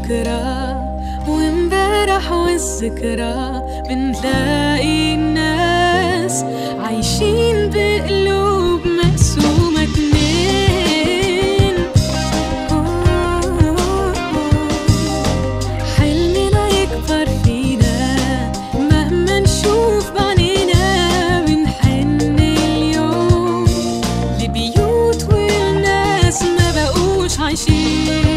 بكرة وامبارح والذكرى بنلاقي الناس عايشين بقلوب مقسومة اتنين حلمنا يكبر فينا مهما نشوف بعينينا بنحن اليوم لبيوت والناس ما بقوش عايشين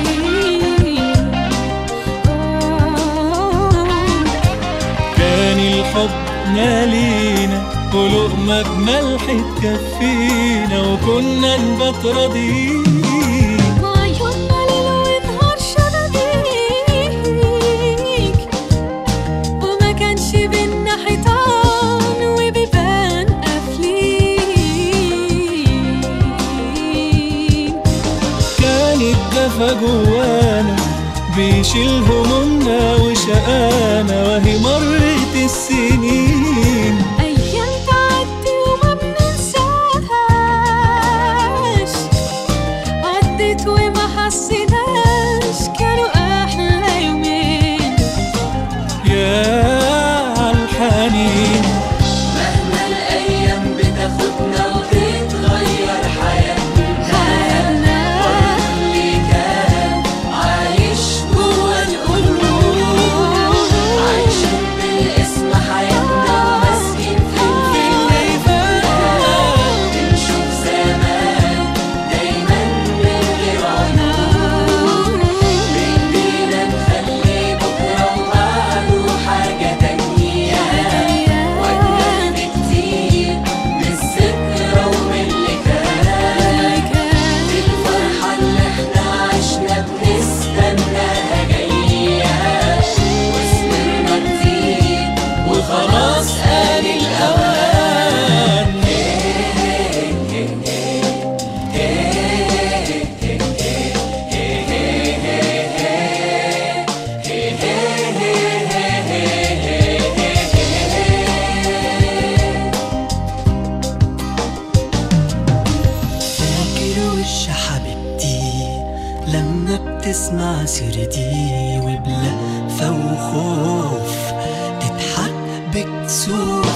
كان الحب مالينا ولقمة بملح تكفينا وكنا نبات راضيين وعيوننا ليل ونهار شبابيك وما كانش بينا حيطان وبيبان قافلين كان الدفا جوانا بيشيل همومنا وشقانا وهي مرت السنين أيام تعدي وما بننساهاش عدت وما حسيناش كانوا أحلى يومين يا عالحنين مهما الأيام بتاخدنا وتتغير حياتنا حياتنا اللي كان عايش جوا القلوب عايشين بالاسم حياتنا وماسكين في الفيلم بنشوف زمان دايما من غير عيون بإيدينا نخلي بكرة وبعده حاجة تانية وأجمل بكتير من الذكرى ومن اللي كان الفرحة اللي احنا عشنا بنستناها جاية وصبرنا كتير وخلاص آن الأوان فاكر وش حبيبتي لما بتسمع سيرتي وبلهفة وخوف تضحك بكسوف